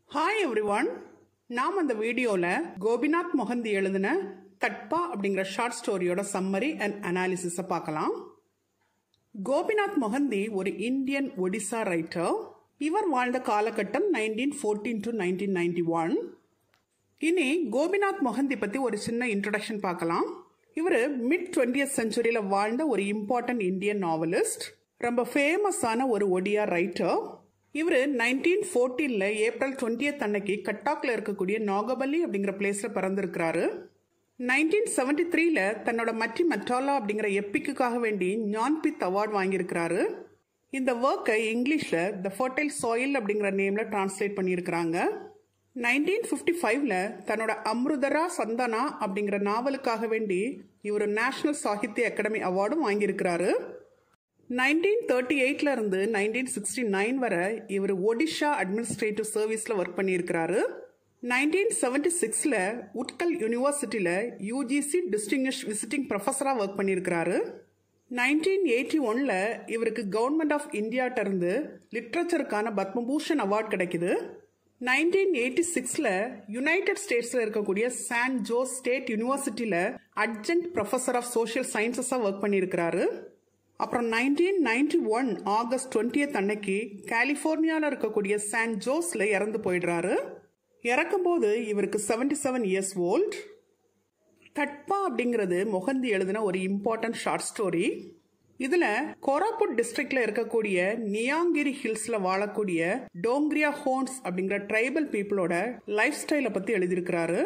hi everyone நாம் அந்த வீடியோவில் கோபிநாத் மொஹந்தி எழுதின தட்பா அப்படிங்கிற ஷார்ட் ஸ்டோரியோட சம்மரி அண்ட் அனாலிசிஸை பார்க்கலாம் கோபிநாத் மொஹந்தி ஒரு இந்தியன் ஒடிசா ரைட்டர் இவர் வாழ்ந்த காலகட்டம் nineteen fourteen to nineteen ninety one இனி கோபிநாத் மொஹந்தி பற்றி ஒரு சின்ன இன்ட்ரடக்ஷன் பார்க்கலாம் இவர் மிட் டுவெண்ட்டியத் செஞ்சுரியில் வாழ்ந்த ஒரு இம்பார்ட்டன்ட் இந்தியன் நாவலிஸ்ட் ரொம்ப ஃபேமஸான ஒரு ஒடியா ரைட்டர் இவர் நைன்டீன் ஃபோர்டீனில் ஏப்ரல் டுவெண்ட்டியத் அன்னைக்கு கட்டாக்ல இருக்கக்கூடிய நாகபலி அப்படிங்கிற பிளேஸில் பிறந்திருக்கிறாரு நைன்டீன் செவன்டி த்ரீல தன்னோட மட்டி மெட்டாலா அப்படிங்கிற எப்பிக்குக்காக வேண்டி ஞான்பித் அவார்ட் வாங்கியிருக்கிறாரு இந்த ஒர்க்கை இங்கிலீஷில் த ஃபர்டைல் சாயில் அப்படிங்கிற நேமில் டிரான்ஸ்லேட் பண்ணியிருக்கிறாங்க நைன்டீன் ஃபிஃப்டி ஃபைவ்ல தன்னோட அம்ருதரா சந்தனா அப்படிங்கிற நாவலுக்காக வேண்டி இவர் நேஷனல் சாகித்ய அகாடமி அவார்டும் வாங்கியிருக்கிறாரு நைன்டீன் தேர்ட்டி எயிட்ல இருந்து நைன்டீன் சிக்ஸ்டி நைன் வரை இவர் ஒடிஷா அட்மினிஸ்ட்ரேட்டிவ் சர்வீஸ்ல ஒர்க் பண்ணியிருக்கிறாரு நைன்டீன் செவன்டி சிக்ஸ்ல உட்கல் யூனிவர்சிட்டியில யூஜிசி டிஸ்டிங்ஷ் விசிட்டிங் ப்ரொஃபஸரா ஒர்க் பண்ணியிருக்கிறாரு நைன்டீன் எயிட்டி ஒன்ல இவருக்கு கவர்மெண்ட் ஆஃப் இந்தியாட்ட இருந்து லிட்ரேச்சருக்கான பத்மபூஷன் அவார்ட் கிடைக்குது நைன்டீன் எயிட்டி சிக்ஸில் யுனைடெட் ஸ்டேட்ஸில் இருக்கக்கூடிய சான் ஜோஸ் ஸ்டேட் யூனிவர்சிட்டியில் அட்ஜென்ட் ப்ரொஃபஸர் ஆஃப் சோஷியல் சயின்சஸாக ஒர்க் பண்ணியிருக்கிறாரு அப்புறம் nineteen ninety one August twentieth அன்னைக்கு கலிஃபோர்னியாவில் இருக்கக்கூடிய சான் ஜோஸில் இறந்து போயிடுறாரு இறக்கும்போது இவருக்கு செவன்டி செவன் இயர்ஸ் ஓல்ட் தட்பா அப்படிங்கிறது மொஹந்தி எழுதின ஒரு இம்பார்ட்டன்ட் ஷார்ட் ஸ்டோரி இதுல கோராபுட் டிஸ்ட்ரிக்ட்ல இருக்கக்கூடிய நியாங்கிரி ஹில்ஸ்ல வாழக்கூடிய டோங்க்ரியா ஹோன்ஸ் அப்படிங்கிற ட்ரைபல் பீப்புளோட லைஃப் ஸ்டைலை பத்தி எழுதியிருக்கிறாரு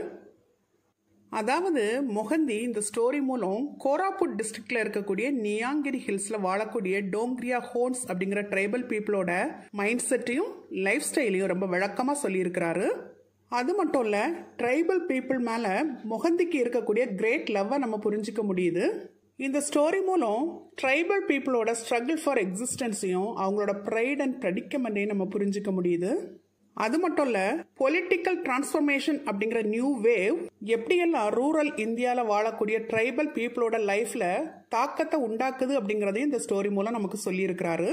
அதாவது மொஹந்தி இந்த ஸ்டோரி மூலம் கோராபுட் டிஸ்ட்ரிக்ட்ல இருக்கக்கூடிய நியாங்கிரி ஹில்ஸ்ல வாழக்கூடிய டோங்க்ரியா ஹோன்ஸ் அப்படிங்கிற ட்ரைபல் பீப்புளோட மைண்ட் செட்டையும் லைஃப் ஸ்டைலையும் ரொம்ப விளக்கமா சொல்லியிருக்கிறாரு அது மட்டும் இல்ல ட்ரைபல் பீப்புள் மேல மொஹந்திக்கு இருக்கக்கூடிய கிரேட் லவ்வை நம்ம புரிஞ்சுக்க முடியுது இந்த ஸ்டோரி மூலம் ட்ரைபல் பீப்புளோட ஸ்ட்ரகிள் ஃபார் எக்ஸிஸ்டன்ஸையும் அவங்களோட ப்ரைட் அண்ட் ப்ரெடிக்கமெண்ட்டையும் நம்ம புரிஞ்சுக்க முடியுது அது மட்டும் இல்ல பொலிட்டிக்கல் டிரான்ஸ்ஃபர்மேஷன் அப்படிங்கிற நியூ வேவ் எப்படியெல்லாம் ரூரல் இந்தியாவில் வாழக்கூடிய ட்ரைபல் பீப்புளோட லைஃப்ல தாக்கத்தை உண்டாக்குது அப்படிங்கறதையும் இந்த ஸ்டோரி மூலம் நமக்கு சொல்லியிருக்கிறாரு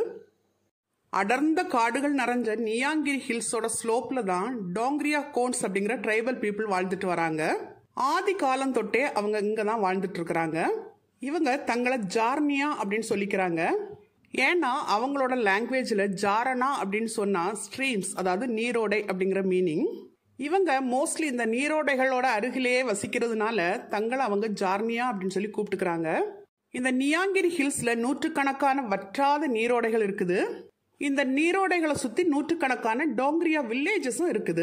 அடர்ந்த காடுகள் நிறைஞ்ச நியாங்கிரி ஹில்ஸோட ஸ்லோப்ல தான் டோங்க்ரியா கோன்ஸ் அப்படிங்கிற ட்ரைபல் பீப்புள் வாழ்ந்துட்டு வராங்க ஆதி காலம் தொட்டே அவங்க இங்க தான் வாழ்ந்துட்டு இருக்கிறாங்க இவங்க தங்களை ஜார்னியா அப்படின்னு சொல்லிக்கிறாங்க ஏன்னா அவங்களோட லாங்குவேஜில் ஜாரனா அப்படின்னு சொன்னால் ஸ்ட்ரீம்ஸ் அதாவது நீரோடை அப்படிங்கிற மீனிங் இவங்க மோஸ்ட்லி இந்த நீரோடைகளோட அருகிலேயே வசிக்கிறதுனால தங்களை அவங்க ஜார்னியா அப்படின்னு சொல்லி கூப்பிட்டுக்கிறாங்க இந்த நியாங்கிரி ஹில்ஸ்ல நூற்றுக்கணக்கான வற்றாத நீரோடைகள் இருக்குது இந்த நீரோடைகளை சுற்றி நூற்றுக்கணக்கான டோங்க்ரியா வில்லேஜஸும் இருக்குது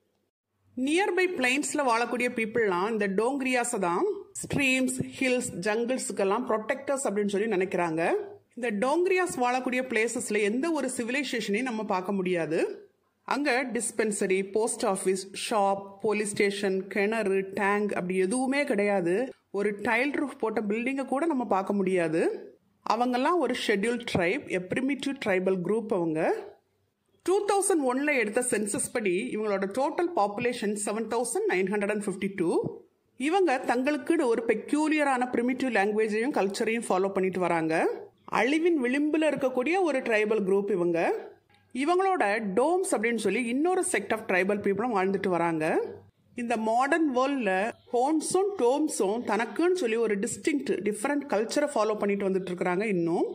நியர்பை பிளைன்ஸில் வாழக்கூடிய பீப்புளெலாம் இந்த டோங்க்ரியாஸை தான் ஸ்ட்ரீம்ஸ் ஹில்ஸ் ஜங்கிள்ஸுக்கெல்லாம் ப்ரொடெக்டர்ஸ் அப்படின்னு சொல்லி நினைக்கிறாங்க இந்த டோங்க்ரியாஸ் வாழக்கூடிய பிளேசஸ்ல எந்த ஒரு சிவிலைசேஷனையும் நம்ம பார்க்க முடியாது அங்க dispensary post office shop police station கிணறு டேங்க் அப்படி எதுவுமே கிடையாது ஒரு டைல் ரூஃப் போட்ட பில்டிங்கை கூட நம்ம பார்க்க முடியாது அவங்கெல்லாம் ஒரு schedule tribe a primitive tribal group அவங்க டூ தௌசண்ட் ஒன்ல எடுத்த சென்சஸ் படி இவங்களோட total population seven thousand nine hundred and fifty two இவங்க தங்களுக்கு ஒரு பெக்யூலியரான பிரிமிட்டிவ் லாங்குவேஜையும் கல்ச்சரையும் ஃபாலோ பண்ணிட்டு வராங்க அழிவின் விளிம்பில் இருக்கக்கூடிய ஒரு ட்ரைபல் குரூப் இவங்க இவங்களோட டோம்ஸ் அப்படின்னு சொல்லி இன்னொரு செக்ட் ஆஃப் ட்ரைபல் பீப்புளும் வாழ்ந்துட்டு வராங்க இந்த மாடர்ன் வேர்ல்டில் ஹோன்ஸும் டோம்ஸும் தனக்குன்னு சொல்லி ஒரு டிஸ்டிங்க்ட் டிஃப்ரெண்ட் கல்ச்சரை ஃபாலோ பண்ணிட்டு வந்துட்டு இருக்கிறாங்க இன்னும்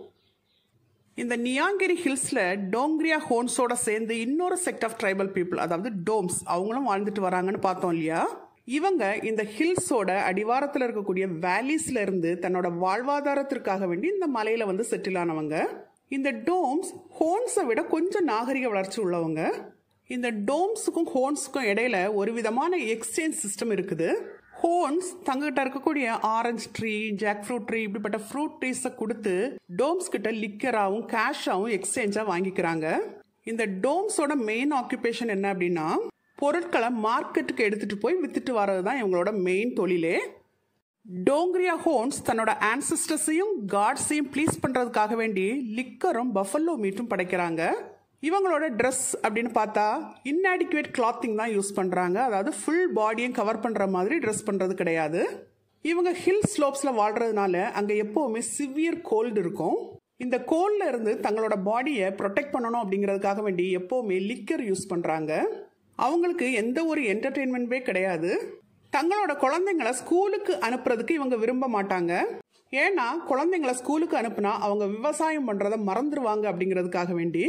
இந்த நியாங்கிரி ஹில்ஸில் டோங்க்ரியா ஹோன்ஸோட சேர்ந்து இன்னொரு செக்ட் ஆஃப் ட்ரைபல் பீப்புள் அதாவது டோம்ஸ் அவங்களும் வாழ்ந்துட்டு வராங்கன்னு பார்த்தோம் இல்லையா இவங்க இந்த ஹில்ஸோட அடிவாரத்தில் இருக்கக்கூடிய வேலிஸ்ல இருந்து தன்னோட வாழ்வாதாரத்திற்காக வேண்டி இந்த மலையில வந்து செட்டில் ஆனவங்க இந்த டோம்ஸ் ஹோன்ஸை விட கொஞ்சம் நாகரிக வளர்ச்சி உள்ளவங்க இந்த டோம்ஸுக்கும் ஹோன்ஸுக்கும் இடையில ஒரு விதமான எக்ஸ்சேஞ்ச் சிஸ்டம் இருக்குது ஹோன்ஸ் தங்கிட்ட இருக்கக்கூடிய orange tree jack fruit tree இப்படிப்பட்ட ஃப்ரூட் ட்ரீஸை கொடுத்து டோம்ஸ் கிட்ட லிக்கராகவும் கேஷாகவும் எக்ஸ்சேஞ்சாக வாங்கிக்கிறாங்க இந்த டோம்ஸோட மெயின் ஆக்குபேஷன் என்ன அப்படின்னா பொருட்களை மார்க்கெட்டுக்கு எடுத்துட்டு போய் வித்துட்டு வர்றது தான் இவங்களோட மெயின் தொழிலே டோங்க்ரியா ஹோன்ஸ் தன்னோட ஆன்சிஸ்டர்ஸையும் காட்ஸையும் ப்ளீஸ் பண்றதுக்காக வேண்டி லிக்கரும் பஃபல்லோ மீட்டும் படைக்கிறாங்க இவங்களோட ட்ரெஸ் அப்படின்னு பார்த்தா இன்ஆடிக்குவேட் கிளாத்திங் தான் யூஸ் பண்றாங்க அதாவது ஃபுல் பாடியும் கவர் பண்ற மாதிரி ட்ரெஸ் பண்றது கிடையாது இவங்க ஹில் ஸ்லோப்ஸ்ல வாழ்றதுனால அங்க எப்பவுமே சிவியர் கோல்டு இருக்கும் இந்த கோல்ல இருந்து தங்களோட பாடியை ப்ரொடெக்ட் பண்ணணும் அப்படிங்கிறதுக்காக வேண்டி எப்பவுமே லிக்கர் யூஸ் பண்றாங்க அவங்களுக்கு எந்த ஒரு என்டர்டெயின்மெண்ட்மே கிடையாது தங்களோட குழந்தைங்கள ஸ்கூலுக்கு அனுப்புறதுக்கு இவங்க விரும்ப மாட்டாங்க ஏன்னா குழந்தைங்கள ஸ்கூலுக்கு அனுப்புனா அவங்க விவசாயம் பண்றத மறந்துடுவாங்க அப்படிங்கிறதுக்காக வேண்டி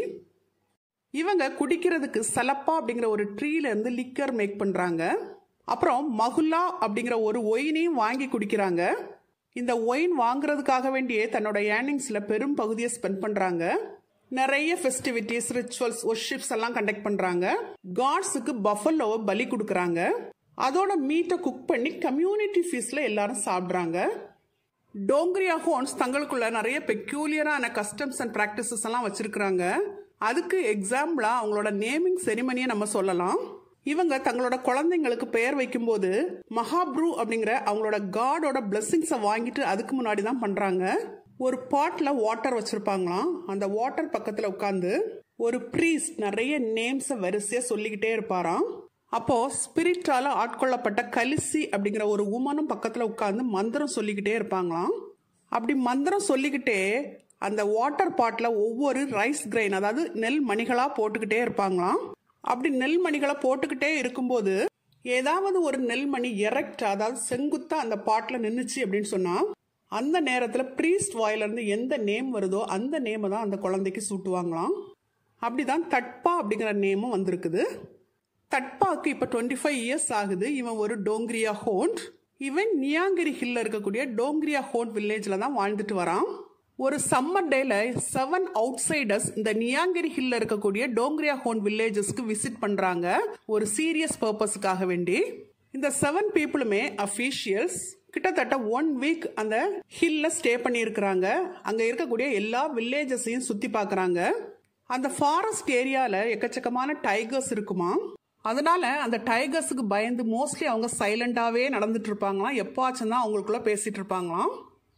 இவங்க குடிக்கிறதுக்கு சலப்பா அப்படிங்கிற ஒரு ட்ரீல இருந்து லிக்கர் மேக் பண்றாங்க அப்புறம் மகுல்லா அப்படிங்கிற ஒரு ஒயினையும் வாங்கி குடிக்கிறாங்க இந்த ஒயின் வாங்குறதுக்காக வேண்டியே தன்னோட ஏர்னிங்ஸ்ல பெரும் பகுதியை ஸ்பெண்ட் பண்றாங்க நிறைய ஃபெஸ்டிவிட்டிஸ் ரிச்சுவல்ஸ் ஒர்ஷிப்ஸ் எல்லாம் கண்டக்ட் பண்றாங்க காட்ஸுக்கு பஃபல்லோவை பலி கொடுக்கறாங்க அதோட மீட்டை குக் பண்ணி கம்யூனிட்டி ஃபீஸ்ல எல்லாரும் சாப்பிட்றாங்க டோங்கிரியா ஹோன்ஸ் தங்களுக்குள்ள நிறைய பெக்யூலியரான கஸ்டம்ஸ் அண்ட் ப்ராக்டிசஸ் எல்லாம் வச்சிருக்கிறாங்க அதுக்கு எக்ஸாம்பிளா அவங்களோட நேமிங் செரிமனியை நம்ம சொல்லலாம் இவங்க தங்களோட குழந்தைங்களுக்கு பெயர் வைக்கும்போது மகாப்ரூ அப்படிங்கிற அவங்களோட காடோட பிளெஸிங்ஸை வாங்கிட்டு அதுக்கு முன்னாடி தான் பண்றாங்க ஒரு பாட்ல வாட்டர் வச்சிருப்பாங்களாம் அந்த வாட்டர் பக்கத்துல உட்காந்து ஒரு ப்ரீஸ்ட் நிறைய நேம்ஸை வரிசையா சொல்லிக்கிட்டே இருப்பாராம் அப்போ ஸ்பிரிட்டால ஆட்கொள்ளப்பட்ட கலிசி அப்படிங்கிற ஒரு உமனும் பக்கத்துல உட்கார்ந்து மந்திரம் சொல்லிக்கிட்டே இருப்பாங்களாம் அப்படி மந்திரம் சொல்லிக்கிட்டே அந்த வாட்டர் பாட்ல ஒவ்வொரு ரைஸ் கிரைன் அதாவது நெல் மணிகளா போட்டுக்கிட்டே இருப்பாங்களாம் அப்படி நெல் மணிகளை போட்டுக்கிட்டே இருக்கும்போது ஏதாவது ஒரு நெல்மணி எரெக்ட் அதாவது செங்குத்தா அந்த பாட்ல நின்னுச்சு அப்படின்னு சொன்னா அந்த நேரத்துல ப்ரீஸ்ட் வாயில இருந்து எந்த நேம் வருதோ அந்த நேமை தான் அந்த குழந்தைக்கு சூட்டுவாங்களாம் அப்படிதான் தட்பா அப்படிங்கிற நேமும் வந்திருக்குது தட்பாக்கு இப்போ டுவெண்ட்டி ஃபைவ் இயர்ஸ் ஆகுது இவன் ஒரு டோங்கிரியா ஹோண்ட் இவன் நியாங்கிரி ஹில்ல இருக்கக்கூடிய டோங்கிரியா ஹோண்ட் வில்லேஜில் தான் வாழ்ந்துட்டு வரான் ஒரு சம்மர் டேல செவன் அவுட் சைடர்ஸ் இந்த நியாங்கிரி ஹில்ல இருக்கக்கூடிய டோங்கிரியா ஹோண்ட் வில்லேஜஸ்க்கு விசிட் பண்றாங்க ஒரு சீரியஸ் பர்பஸுக்காக வேண்டி இந்த செவன் பீப்புளுமே அஃபீஷியல்ஸ் கிட்டத்தட்ட ஒன் வீக் அந்த ஹில்ல ஸ்டே பண்ணியிருக்கிறாங்க அங்க இருக்கக்கூடிய எல்லா வில்லேஜஸையும் சுத்தி பார்க்கறாங்க அந்த ஃபாரஸ்ட் ஏரியால எக்கச்சக்கமான டைகர்ஸ் இருக்குமா அதனால அந்த டைகர்ஸுக்கு பயந்து மோஸ்ட்லி அவங்க சைலண்டாவே நடந்துட்டு இருப்பாங்களாம் எப்போச்சும் தான் அவங்களுக்குள்ள பேசிட்டு இருப்பாங்களாம்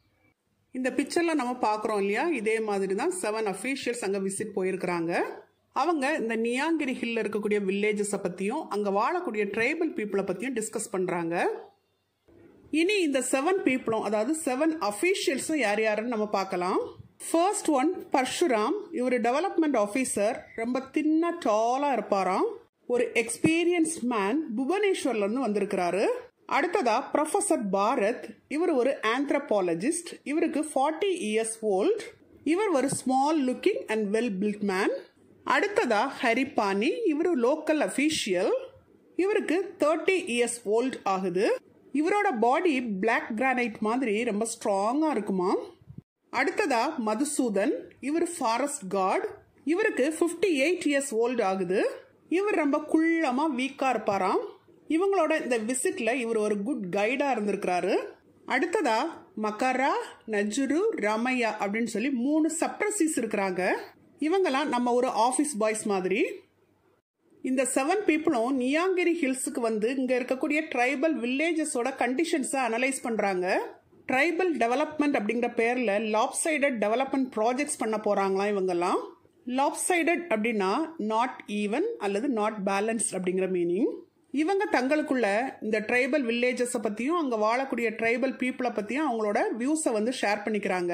இந்த பிக்சர்ல நம்ம பார்க்குறோம் இல்லையா இதே மாதிரி தான் செவன் அஃபீஷியல்ஸ் அங்கே விசிட் போயிருக்கிறாங்க அவங்க இந்த நியாங்கிரி ஹில்ல இருக்கக்கூடிய வில்லேஜஸை பற்றியும் அங்கே வாழக்கூடிய ட்ரைபல் பீப்புளை பற்றியும் டிஸ்கஸ் பண்ணுறாங்க இனி இந்த செவன் பீப்புளும் அதாவது செவன் அஃபீஷியல்ஸும் யார் யாருன்னு நம்ம பார்க்கலாம் ஃபர்ஸ்ட் ஒன் பர்ஷுராம் இவர் டெவலப்மெண்ட் ஆஃபீஸர் ரொம்ப தின்ன டாலாக இருப்பாராம் ஒரு எக்ஸ்பீரியன்ஸ்ட் மேன் புவனேஸ்வர்ல இருந்து வந்திருக்கிறாரு அடுத்ததா ப்ரொஃபசர் பாரத் இவர் ஒரு ஆந்த்ரபாலஜிஸ்ட் இவருக்கு ஃபார்ட்டி இயர்ஸ் ஓல்ட் இவர் ஒரு small looking and well built man அடுத்ததா ஹரிபானி இவர் லோக்கல் அஃபீஷியல் இவருக்கு தேர்ட்டி இயர்ஸ் ஓல்ட் ஆகுது இவரோட பாடி பிளாக் கிரானைட் மாதிரி ரொம்ப ஸ்ட்ராங்கா இருக்குமா அடுத்ததா மதுசூதன் இவர் ஃபாரஸ்ட் கார்டு இவருக்கு ஃபிஃப்டி எயிட் இயர்ஸ் ஓல்டு ஆகுது இவர் ரொம்ப குள்ளமா வீக்கா இருப்பாராம் இவங்களோட இந்த விசிட்ல இவர் ஒரு குட் கைடா இருந்திருக்கிறாரு அடுத்ததா மக்கரா நஜுரு ரமையா அப்படின்னு சொல்லி மூணு சப்ரசிஸ் இருக்கிறாங்க இவங்கெல்லாம் நம்ம ஒரு ஆஃபீஸ் பாய்ஸ் மாதிரி இந்த செவன் பீப்புளும் நியாங்கிரி ஹில்ஸுக்கு வந்து இங்க இருக்கக்கூடிய ட்ரைபல் வில்லேஜஸோட கண்டிஷன்ஸை அனலைஸ் பண்றாங்க ட்ரைபல் டெவலப்மெண்ட் அப்படிங்கிற பேர்ல லாப் சைடட் டெவலப்மெண்ட் ப்ராஜெக்ட்ஸ் பண்ண போறாங்களாம் இவங்கெல்லாம் லாப் சைடட் அப்படின்னா நாட் ஈவன் அல்லது நாட் பேலன்ஸ் அப்படிங்கிற மீனிங் இவங்க தங்களுக்குள்ள இந்த ட்ரைபல் வில்லேஜஸை பத்தியும் அங்க வாழக்கூடிய ட்ரைபல் பீப்புளை பத்தியும் அவங்களோட வியூஸை வந்து ஷேர் பண்ணிக்கிறாங்க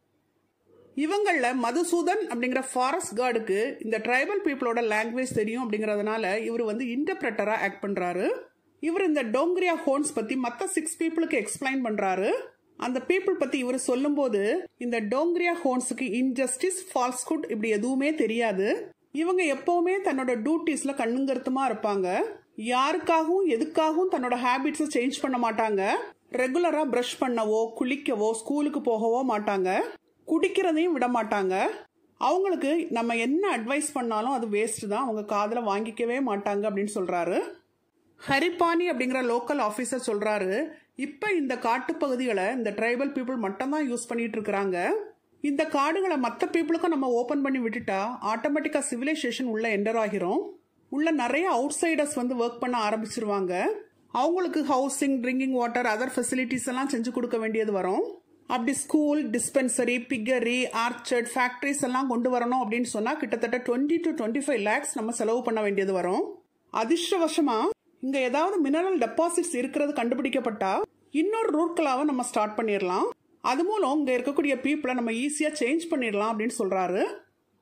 இவங்கள மதுசூதன் அப்படிங்கிற ஃபாரஸ்ட் கார்டுக்கு இந்த ட்ரைபல் பீப்புளோட லாங்குவேஜ் தெரியும் அப்படிங்கறதுனால இவர் வந்து இன்டர்பிரட்டரா ஆக்ட் பண்றாரு இவர் இந்த டோங்கிரியா ஹோன்ஸ் பத்தி மத்த சிக்ஸ் பீப்புளுக்கு எக்ஸ்பிளைன் பண்றாரு அந்த பீப்புள் பத்தி இவர் சொல்லும்போது இந்த டோங்கிரியா ஹோன்ஸுக்கு இன்ஜஸ்டிஸ் ஃபால்ஸ்குட் இப்படி எதுவுமே தெரியாது இவங்க எப்பவுமே தன்னோட டியூட்டிஸ்ல கண்ணுங்கருத்துமா இருப்பாங்க யாருக்காகவும் எதுக்காகவும் தன்னோட ஹேபிட்ஸை சேஞ்ச் பண்ண மாட்டாங்க ரெகுலரா பிரஷ் பண்ணவோ குளிக்கவோ ஸ்கூலுக்கு போகவோ மாட்டாங்க குடிக்கிறதையும் விட மாட்டாங்க அவங்களுக்கு நம்ம என்ன அட்வைஸ் பண்ணாலும் அது வேஸ்ட் தான் அவங்க காதல வாங்கிக்கவே மாட்டாங்க அப்படின்னு சொல்றாரு ஹரிபானி அப்படிங்கிற லோக்கல் ஆஃபீஸர் சொல்றாரு இப்ப இந்த காட்டுப்பகுதிகளை இந்த ட்ரைபல் பீப்புள் மட்டும் தான் யூஸ் பண்ணிட்டு இருக்கிறாங்க இந்த காடுகளை மற்ற பீப்புளுக்கும் நம்ம ஓபன் பண்ணி விட்டுட்டா ஆட்டோமேட்டிக்கா சிவிலைசேஷன் உள்ள என்டர் ஆகிறோம் உள்ள நிறைய அவுட் சைடர்ஸ் வந்து ஒர்க் பண்ண ஆரம்பிச்சிருவாங்க அவங்களுக்கு housing drinking water other facilities எல்லாம் செஞ்சு கொடுக்க வேண்டியது வரும் அப்படி school dispensary piggery orchard factories எல்லாம் கொண்டு வரணும் அப்படின்னு சொன்னா கிட்டத்தட்ட twenty to twenty five lakhs நம்ம செலவு பண்ண வேண்டியது வரும் அதிர்ஷ்டவசமா இங்க ஏதாவது மினரல் டெபாசிட்ஸ் இருக்கிறது கண்டுபிடிக்கப்பட்டா இன்னொரு ரூட்களாவை நம்ம ஸ்டார்ட் பண்ணிடலாம் அது மூலம் இங்க இருக்கக்கூடிய பீப்புளை நம்ம ஈஸியா சேஞ்ச் பண்ணிடலாம் அப்படின்னு சொல்றாரு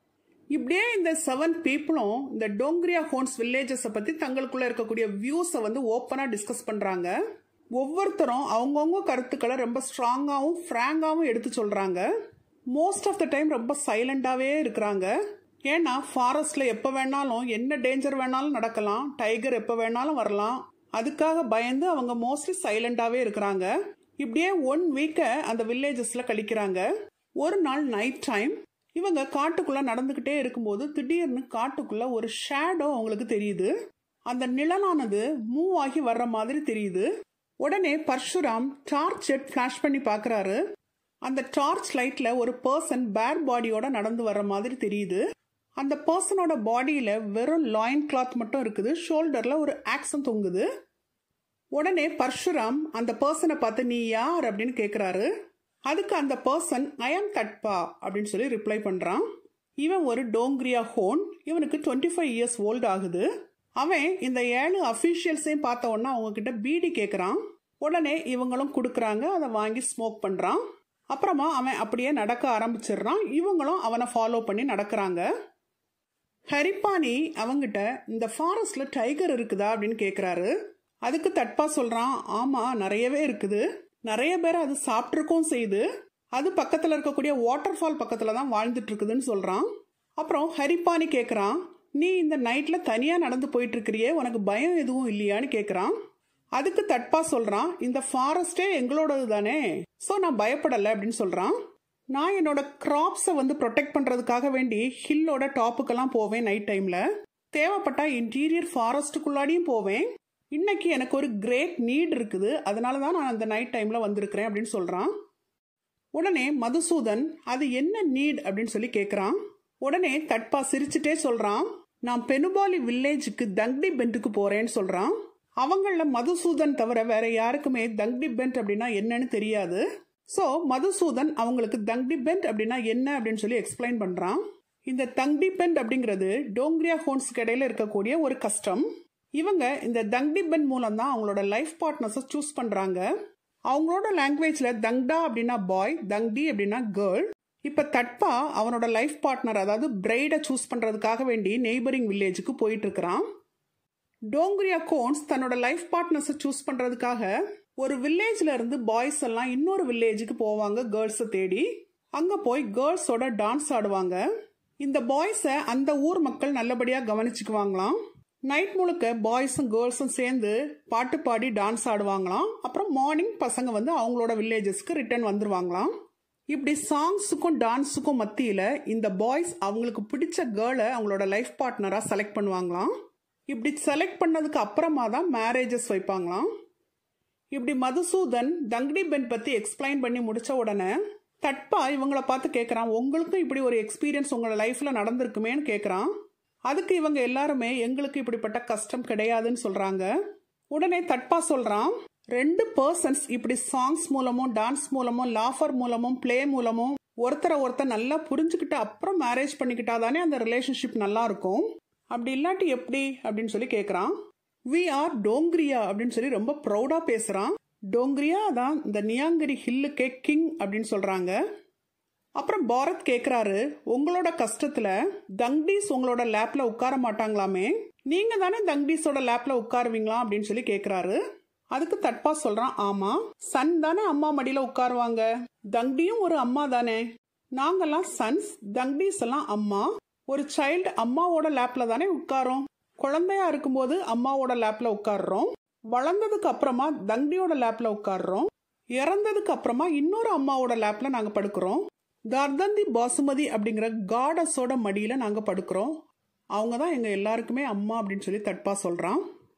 இப்படியே இந்த செவன் பீப்புளும் இந்த டோங்கிரியா ஹோன்ஸ் வில்லேஜஸை பத்தி தங்களுக்குள்ள இருக்கக்கூடிய வியூஸை வந்து ஓப்பனா டிஸ்கஸ் பண்றாங்க ஒவ்வொருத்தரும் அவங்கவுங்க கருத்துக்களை ரொம்ப ஸ்ட்ராங்காகவும் ஃப்ராங்காகவும் எடுத்து சொல்றாங்க மோஸ்ட் ஆஃப் த டைம் ரொம்ப சைலண்டாவே இருக்கிறாங்க ஏன்னா ஃபாரஸ்ட்ல எப்போ வேணாலும் என்ன டேஞ்சர் வேணாலும் நடக்கலாம் டைகர் எப்போ வேணாலும் வரலாம் அதுக்காக பயந்து அவங்க மோஸ்ட்லி சைலண்டாவே இருக்கிறாங்க இப்படியே ஒன் வீக்கை அந்த வில்லேஜஸ்ல கழிக்கிறாங்க ஒரு நாள் நைட் டைம் இவங்க காட்டுக்குள்ள நடந்துகிட்டே இருக்கும்போது திடீர்னு காட்டுக்குள்ள ஒரு ஷேடோ அவங்களுக்கு தெரியுது அந்த நிழலானது மூவ் ஆகி வர்ற மாதிரி தெரியுது உடனே பர்ஷுராம் டார்ச் செட் ஃபிளாஷ் பண்ணி பார்க்கறாரு அந்த டார்ச் லைட்ல ஒரு பர்சன் பேர் பாடியோட நடந்து வர்ற மாதிரி தெரியுது அந்த பர்சனோட பாடியில வெறும் லாயின் கிளாத் மட்டும் இருக்குது ஷோல்டர்ல ஒரு ஆக்சன் தொங்குது உடனே பர்ஷுராம் அந்த பர்சனை பார்த்து நீ யார் அப்படின்னு கேக்குறாரு அதுக்கு அந்த பர்சன் ஐஎம் தட்பா அப்படின்னு சொல்லி ரிப்ளை பண்றான் இவன் ஒரு டோங்கிரியா ஹோன் இவனுக்கு டுவெண்ட்டி ஃபைவ் இயர்ஸ் ஓல்டு ஆகுது அவன் இந்த ஏழு அஃபீஷியல்ஸையும் பார்த்த உடனே அவங்க கிட்ட பீடி கேட்குறான் உடனே இவங்களும் கொடுக்குறாங்க அதை வாங்கி ஸ்மோக் பண்றான் அப்புறமா அவன் அப்படியே நடக்க ஆரம்பிச்சிடுறான் இவங்களும் அவனை ஃபாலோ பண்ணி நடக்கிறாங்க ஹரிப்பானி அவங்கிட்ட இந்த ஃபாரஸ்ட்ல டைகர் இருக்குதா அப்படின்னு கேக்குறாரு அதுக்கு தட்பா சொல்றான் ஆமா நிறையவே இருக்குது நிறைய பேர் அது சாப்பிட்ருக்கவும் செய்யுது அது பக்கத்துல இருக்கக்கூடிய வாட்டர் ஃபால் பக்கத்துல தான் வாழ்ந்துட்டு இருக்குதுன்னு சொல்றான் அப்புறம் ஹரிப்பானி கேக்குறான் நீ இந்த நைட்ல தனியா நடந்து போயிட்டு இருக்கிறியே உனக்கு பயம் எதுவும் இல்லையான்னு கேக்குறான் அதுக்கு தட்பா சொல்றான் இந்த ஃபாரஸ்டே எங்களோடது தானே சோ நான் பயப்படல அப்படின்னு சொல்றான் நான் என்னோட கிராப்ஸை வந்து ப்ரொடெக்ட் பண்றதுக்காக வேண்டி ஹில்லோட டாப்புக்கெல்லாம் போவேன் நைட் டைம்ல தேவைப்பட்டா இன்டீரியர் ஃபாரஸ்ட்டுக்குள்ளாடியும் போவேன் இன்னைக்கு எனக்கு ஒரு கிரேட் நீட் இருக்குது அதனால தான் நான் அந்த நைட் டைம்ல வந்திருக்கிறேன் அப்படின்னு சொல்றான் உடனே மதுசூதன் அது என்ன நீட் அப்படின்னு சொல்லி கேக்குறான் உடனே தட்பா சிரிச்சுட்டே சொல்றான் நான் பெனுபாலி வில்லேஜுக்கு தங்டி பெண்டுக்கு போறேன்னு சொல்றான் அவங்கள மதுசூதன் தவிர வேற யாருக்குமே தங்டி பெண்ட் அப்படின்னா என்னன்னு தெரியாது சோ மதுசூதன் அவங்களுக்கு தங்டி பெண்ட் அப்படின்னா என்ன அப்படின்னு சொல்லி எக்ஸ்பிளைன் பண்றான் இந்த தங்டி பெண்ட் அப்படிங்கிறது டோங்கிரியா ஹோன்ஸ்க்கு இடையில இருக்கக்கூடிய ஒரு கஷ்டம் இவங்க இந்த தங்டி பெண்ட் மூலம் தான் அவங்களோட லைஃப் பார்ட்னர்ஸை சூஸ் பண்றாங்க அவங்களோட லாங்குவேஜ்ல தங்டா அப்படின்னா பாய் தங்டி அப்படின்னா கேர்ள் இப்ப தட்பா அவனோட லைஃப் பார்ட்னர் அதாவது பிரைடை சூஸ் பண்றதுக்காக வேண்டி நெய்பரிங் வில்லேஜுக்கு போயிட்டு இருக்கிறான் டோங்கிரியா கோன்ஸ் தன்னோட லைஃப் பார்ட்னர்ஸை சூஸ் பண்றதுக்காக ஒரு வில்லேஜ்ல இருந்து பாய்ஸ் எல்லாம் இன்னொரு வில்லேஜுக்கு போவாங்க கேர்ள்ஸை தேடி அங்க போய் கேர்ள்ஸோட டான்ஸ் ஆடுவாங்க இந்த பாய்ஸை அந்த ஊர் மக்கள் நல்லபடியா கவனிச்சுக்குவாங்களாம் நைட் முழுக்க பாய்ஸும் கேர்ள்ஸும் சேர்ந்து பாட்டு பாடி டான்ஸ் ஆடுவாங்களாம் அப்புறம் மார்னிங் பசங்க வந்து அவங்களோட வில்லேஜஸ்க்கு ரிட்டர்ன் வந்துருவாங்களாம் இப்படி சாங்ஸுக்கும் டான்ஸுக்கும் மத்தியில இந்த பாய்ஸ் அவங்களுக்கு பிடிச்ச கேர்ளை அவங்களோட லைஃப் பார்ட்னரா செலக்ட் பண்ணுவாங்களாம் இப்படி செலக்ட் பண்ணதுக்கு அப்புறமா தான் மேரேஜஸ் வைப்பாங்களாம் இப்படி மதுசூதன் தங்கடி பென் பத்தி எக்ஸ்பிளைன் பண்ணி முடிச்ச உடனே தட்பா இவங்கள பார்த்து கேட்கறான் உங்களுக்கும் இப்படி ஒரு எக்ஸ்பீரியன்ஸ் உங்களோட லைஃப்ல நடந்திருக்குமேன்னு கேட்கறான் அதுக்கு இவங்க எல்லாருமே எங்களுக்கு இப்படிப்பட்ட கஷ்டம் கிடையாதுன்னு சொல்றாங்க உடனே தட்பா சொல்றான் ரெண்டு பர்சன்ஸ் இப்படி சாங்ஸ் மூலமும் டான்ஸ் மூலமும் லாஃபர் மூலமும் பிளே மூலமும் ஒருத்தரை ஒருத்தர் நல்லா புரிஞ்சுக்கிட்டு அப்புறம் மேரேஜ் பண்ணிக்கிட்டா தானே அந்த ரிலேஷன்ஷிப் நல்லா இருக்கும் அப்படி இல்லாட்டி எப்படி அப்படின்னு சொல்லி கேட்குறான் வி ஆர் டோங்கிரியா அப்படின்னு சொல்லி ரொம்ப ப்ரௌடா பேசுறான் டோங்கிரியா தான் இந்த நியாங்கிரி ஹில்லுக்கே கிங் அப்படின்னு சொல்றாங்க அப்புறம் பாரத் கேக்குறாரு உங்களோட கஷ்டத்துல தங்டீஸ் உங்களோட லேப்ல உட்கார மாட்டாங்களாமே நீங்க தானே தங்டீஸோட லேப்ல உட்காருவீங்களா அப்படின்னு சொல்லி கேக்குறாரு அதுக்கு தட்பா சொல்றான் ஆமா சன் தானே அம்மா மடியில உட்காருவாங்க தங்டியும் ஒரு அம்மா தானே நாங்கெல்லாம் சன்ஸ் தங்டீஸ் எல்லாம் அம்மா ஒரு சைல்டு அம்மாவோட லேப்ல தானே உட்காரோம் குழந்தையா இருக்கும்போது அம்மாவோட லேப்ல உட்காடுறோம் வளர்ந்ததுக்கு அப்புறமா தண்டியோட லேப்ல உட்காடுறோம் இறந்ததுக்கு அப்புறமா இன்னொரு அம்மாவோட லேப்ல நாங்க படுக்கிறோம் கர்தந்தி பாசுமதி அப்படிங்கிற காடஸோட மடியில நாங்க படுக்கிறோம் அவங்க தான் எங்க எல்லாருக்குமே அம்மா அப்படின்னு சொல்லி தட்பா சொல்றான்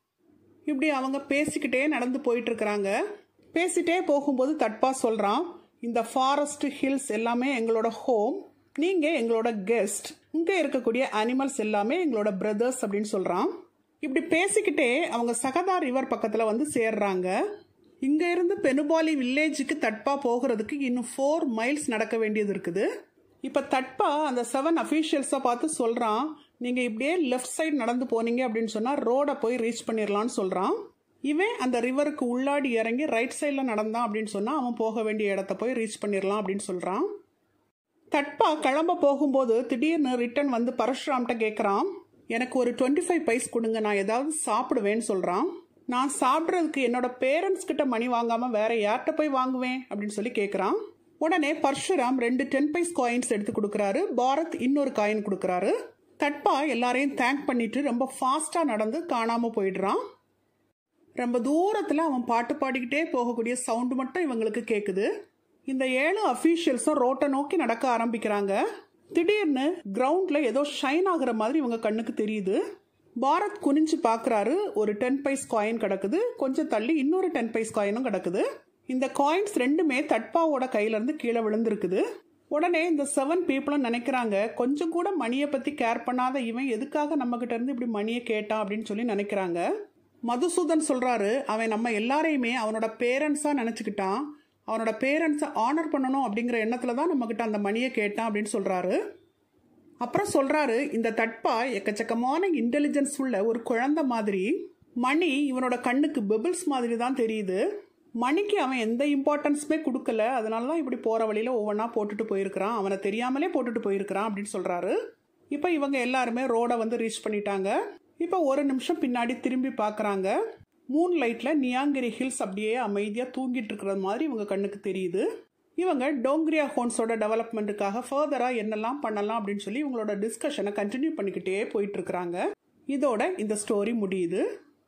இப்படி அவங்க பேசிக்கிட்டே நடந்து போயிட்டு இருக்கிறாங்க பேசிட்டே போகும்போது தட்பா சொல்றான் இந்த ஃபாரஸ்ட் ஹில்ஸ் எல்லாமே எங்களோட ஹோம் நீங்க எங்களோட கெஸ்ட் இங்க இருக்கக்கூடிய அனிமல்ஸ் எல்லாமே எங்களோட பிரதர்ஸ் அப்படின்னு சொல்றான் இப்படி பேசிக்கிட்டே அவங்க சகதா ரிவர் பக்கத்துல வந்து சேர்றாங்க இங்க இருந்து பெனுபாலி வில்லேஜுக்கு தட்பா போகிறதுக்கு இன்னும் ஃபோர் மைல்ஸ் நடக்க வேண்டியது இருக்குது இப்ப தட்பா அந்த செவன் அபிஷியல்ஸை பார்த்து சொல்றான் நீங்க இப்படியே லெஃப்ட் சைடு நடந்து போனீங்க அப்படின்னு சொன்னா ரோட போய் ரீச் பண்ணிடலாம்னு சொல்றான் இவன் அந்த ரிவருக்கு உள்ளாடி இறங்கி ரைட் சைடில் நடந்தான் அப்படின்னு சொன்னா அவன் போக வேண்டிய இடத்த போய் ரீச் பண்ணிடலாம் அப்படின்னு சொல்றான் தட்பா கிளம்ப போகும்போது திடீர்னு ரிட்டன் வந்து பரஷுராம்கிட்ட கேட்குறான் எனக்கு ஒரு டுவெண்ட்டி ஃபைவ் பைஸ் கொடுங்க நான் ஏதாவது சாப்பிடுவேன்னு சொல்கிறான் நான் சாப்பிட்றதுக்கு என்னோட பேரண்ட்ஸ் கிட்ட மணி வாங்காமல் வேற யார்கிட்ட போய் வாங்குவேன் அப்படின்னு சொல்லி கேட்குறான் உடனே பரஷுராம் ரெண்டு டென் பைஸ் காயின்ஸ் எடுத்து கொடுக்குறாரு பாரத் இன்னொரு காயின் கொடுக்குறாரு தட்பா எல்லாரையும் தேங்க் பண்ணிட்டு ரொம்ப ஃபாஸ்ட்டாக நடந்து காணாமல் போயிடுறான் ரொம்ப தூரத்தில் அவன் பாட்டு பாடிக்கிட்டே போகக்கூடிய சவுண்டு மட்டும் இவங்களுக்கு கேட்குது இந்த ஏழு அஃபீஷியல்ஸும் ரோட்டை நோக்கி நடக்க ஆரம்பிக்கிறாங்க திடீர்னு கிரவுண்ட்ல ஏதோ ஷைன் ஆகுற மாதிரி இவங்க கண்ணுக்கு தெரியுது பாரத் குனிஞ்சு பார்க்குறாரு ஒரு டென் பைஸ் காயின் கிடக்குது கொஞ்சம் தள்ளி இன்னொரு டென் பைஸ் காயினும் கிடக்குது இந்த காயின்ஸ் ரெண்டுமே தட்பாவோட கையிலேருந்து கீழே விழுந்திருக்குது உடனே இந்த செவன் பீப்புளும் நினைக்கிறாங்க கொஞ்சம் கூட மணியை பற்றி கேர் பண்ணாத இவன் எதுக்காக நம்ம கிட்ட இருந்து இப்படி மணியை கேட்டான் அப்படின்னு சொல்லி நினைக்கிறாங்க மதுசூதன் சொல்றாரு அவன் நம்ம எல்லாரையுமே அவனோட பேரண்ட்ஸா நினைச்சுக்கிட்டான் அவனோட பேரண்ட்ஸை ஆனர் பண்ணணும் அப்படிங்கிற எண்ணத்துல தான் நம்ம கிட்ட அந்த மணியை கேட்டான் அப்படின்னு சொல்றாரு அப்புறம் சொல்றாரு இந்த தட்பா எக்கச்சக்கமான இன்டெலிஜென்ஸ் உள்ள ஒரு குழந்தை மாதிரி மணி இவனோட கண்ணுக்கு பெபிள்ஸ் மாதிரி தான் தெரியுது மணிக்கு அவன் எந்த இம்பார்ட்டன்ஸுமே கொடுக்கல அதனால தான் இப்படி போற வழியில ஒவ்வொன்றா போட்டுட்டு போயிருக்கிறான் அவனை தெரியாமலே போட்டுட்டு போயிருக்கிறான் அப்படின்னு சொல்றாரு இப்போ இவங்க எல்லாருமே ரோடை வந்து ரீச் பண்ணிட்டாங்க இப்போ ஒரு நிமிஷம் பின்னாடி திரும்பி பார்க்குறாங்க மூன் லைட்டில் நியாங்கிரி ஹில்ஸ் அப்படியே அமைதியாக தூங்கிட்டு இருக்கிறது மாதிரி இவங்க கண்ணுக்கு தெரியுது இவங்க டோங்க்ரியா ஹோன்ஸோட டெவலப்மெண்ட்டுக்காக ஃபர்தராக என்னெல்லாம் பண்ணலாம் அப்படின்னு சொல்லி இவங்களோட டிஸ்கஷனை கண்டினியூ பண்ணிக்கிட்டே போயிட்டு இருக்கிறாங்க இதோட இந்த ஸ்டோரி முடியுது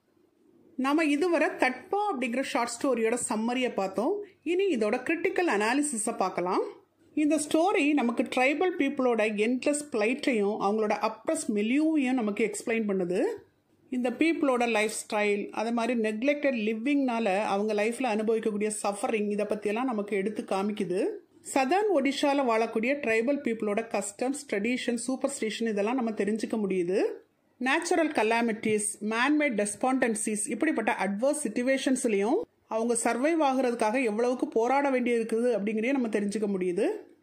நம்ம இதுவரை தட்பா அப்படிங்கிற ஷார்ட் ஸ்டோரியோட சம்மரியை பார்த்தோம் இனி இதோட கிரிட்டிக்கல் அனாலிசிஸை பார்க்கலாம் இந்த ஸ்டோரி நமக்கு ட்ரைபல் பீப்புளோட என்ட்லெஸ் பிளைட்டையும் அவங்களோட அப்ரஸ் மெலியூவையும் நமக்கு எக்ஸ்பிளைன் பண்ணுது இந்த பீப்புளோட லைஃப் ஸ்டைல் அது மாதிரி நெக்லெக்டட் லிவிங்னால அவங்க லைஃப்பில் அனுபவிக்கக்கூடிய சஃபரிங் இதை பற்றியெல்லாம் நமக்கு எடுத்து காமிக்குது சதர்ன் ஒடிஷாவில் வாழக்கூடிய ட்ரைபல் பீப்புளோட கஸ்டம்ஸ் ட்ரெடிஷன் சூப்பர் ஸ்டேஷன் இதெல்லாம் நம்ம தெரிஞ்சுக்க முடியுது நேச்சுரல் கலாமிட்டிஸ் மேன்மேட் டெஸ்பாண்டன்சிஸ் இப்படிப்பட்ட அட்வர்ஸ் சுச்சுவேஷன்ஸ்லையும் அவங்க சர்வைவ் ஆகுறதுக்காக எவ்வளவுக்கு போராட வேண்டியிருக்குது அப்படிங்கிறதே நம்ம தெரிஞ்சுக்க முடியுது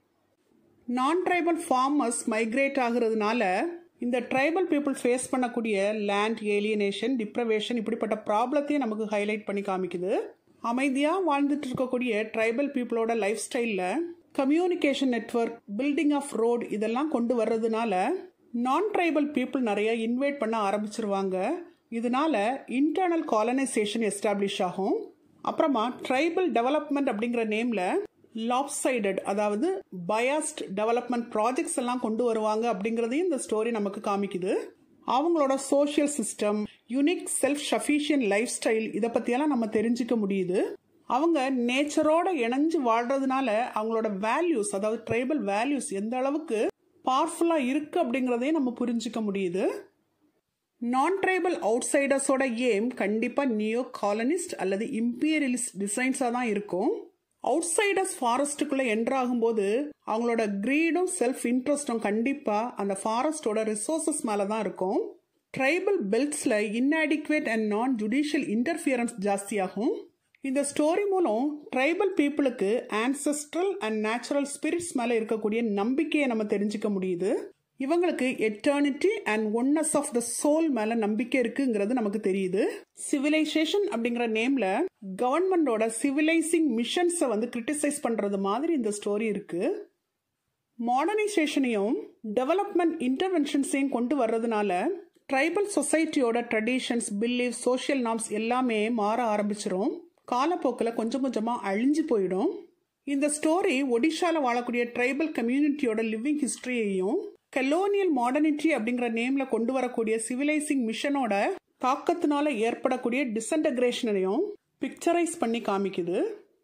நான் ட்ரைபல் ஃபார்மர்ஸ் மைக்ரேட் ஆகுறதுனால இந்த ட்ரைபல் பீப்புள் ஃபேஸ் பண்ணக்கூடிய லேண்ட் ஏலியனேஷன் டிப்ரவேஷன் இப்படிப்பட்ட ப்ராப்ளத்தையும் நமக்கு ஹைலைட் பண்ணி காமிக்குது அமைதியாக வாழ்ந்துட்டு இருக்கக்கூடிய ட்ரைபல் பீப்புளோட லைஃப் ஸ்டைலில் communication network building of road இதெல்லாம் கொண்டு வர்றதுனால நான் ட்ரைபல் பீப்புள் நிறைய இன்வைட் பண்ண ஆரம்பிச்சிருவாங்க இதனால இன்டர்னல் காலனைசேஷன் எஸ்டாப்ளிஷ் ஆகும் அப்புறமா ட்ரைபல் டெவலப்மெண்ட் அப்படிங்கிற நேம்ல லாப்சைடட் அதாவது பயாஸ்ட் டெவலப்மெண்ட் ப்ராஜெக்ட்ஸ் எல்லாம் கொண்டு வருவாங்க அப்படிங்கிறதையும் இந்த ஸ்டோரி நமக்கு காமிக்குது அவங்களோட social system unique self sufficient life style இதை பற்றியெல்லாம் நம்ம தெரிஞ்சுக்க முடியுது அவங்க நேச்சரோட இணைஞ்சு வாழ்றதுனால அவங்களோட வேல்யூஸ் அதாவது ட்ரைபல் வேல்யூஸ் எந்த அளவுக்கு பவர்ஃபுல்லாக இருக்கு அப்படிங்கிறதையும் நம்ம புரிஞ்சுக்க முடியுது நான் ட்ரைபல் அவுட்சைடர்ஸோட ஏம் கண்டிப்பாக நியோ காலனிஸ்ட் அல்லது இம்பீரியலிஸ்ட் டிசைன்ஸாக தான் இருக்கும் அவுட்சைடர்ஸ் ஃபாரஸ்ட்டுக்குள்ளே என்ட்ராகும்போது அவங்களோட க்ரீடும் செல்ஃப் இன்ட்ரெஸ்டும் கண்டிப்பாக அந்த ஃபாரஸ்டோட ரிசோர்சஸ் மேலே தான் இருக்கும் ட்ரைபல் பெல்ட்ஸில் inadequate and non judicial interference ஜாஸ்தியாகும் இந்த ஸ்டோரி மூலம் ட்ரைபல் பீப்புளுக்கு ஆன்செஸ்ட்ரல் அண்ட் நேச்சுரல் ஸ்பிரிட்ஸ் மேலே இருக்கக்கூடிய நம்பிக்கையை நம்ம தெரிஞ்சுக்க முடியுது இவங்களுக்கு eternity and oneness of the soul மேல நம்பிக்கை இருக்குங்கிறது நமக்கு தெரியுது சிவிலைசேஷன் அப்படிங்கிற நேம்ல கவர்மெண்டோட சிவிலைசிங் மிஷன்ஸை வந்து கிரிட்டிசைஸ் பண்றது மாதிரி இந்த ஸ்டோரி இருக்கு மாடர்னைசேஷனையும் டெவலப்மெண்ட் இன்டர்வென்ஷன்ஸையும் கொண்டு வர்றதுனால ட்ரைபல் சொசைட்டியோட ட்ரெடிஷன்ஸ் பிலீவ் சோஷியல் நார்ம்ஸ் எல்லாமே மாற ஆரம்பிச்சிரும் காலப்போக்கில் கொஞ்சம் கொஞ்சமாக அழிஞ்சு போயிடும் இந்த ஸ்டோரி ஒடிஷாவில் வாழக்கூடிய ட்ரைபல் கம்யூனிட்டியோட லிவிங் ஹிஸ்டரியையும் கலோனியல் மாடர்னிட்டி அப்படிங்கிற நேம்ல கொண்டு வரக்கூடிய சிவிலைசிங் மிஷனோட தாக்கத்தினால ஏற்படக்கூடிய டிசன்டகிரேஷனையும் பிக்சரைஸ் பண்ணி காமிக்குது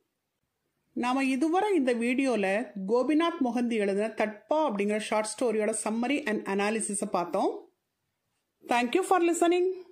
நாம இதுவரை இந்த வீடியோல கோபிநாத் மொஹந்தி எழுதின தட்பா அப்படிங்கிற ஷார்ட் ஸ்டோரியோட சம்மரி அண்ட் அனாலிசிஸை பார்த்தோம் தேங்க்யூ ஃபார் லிசனிங்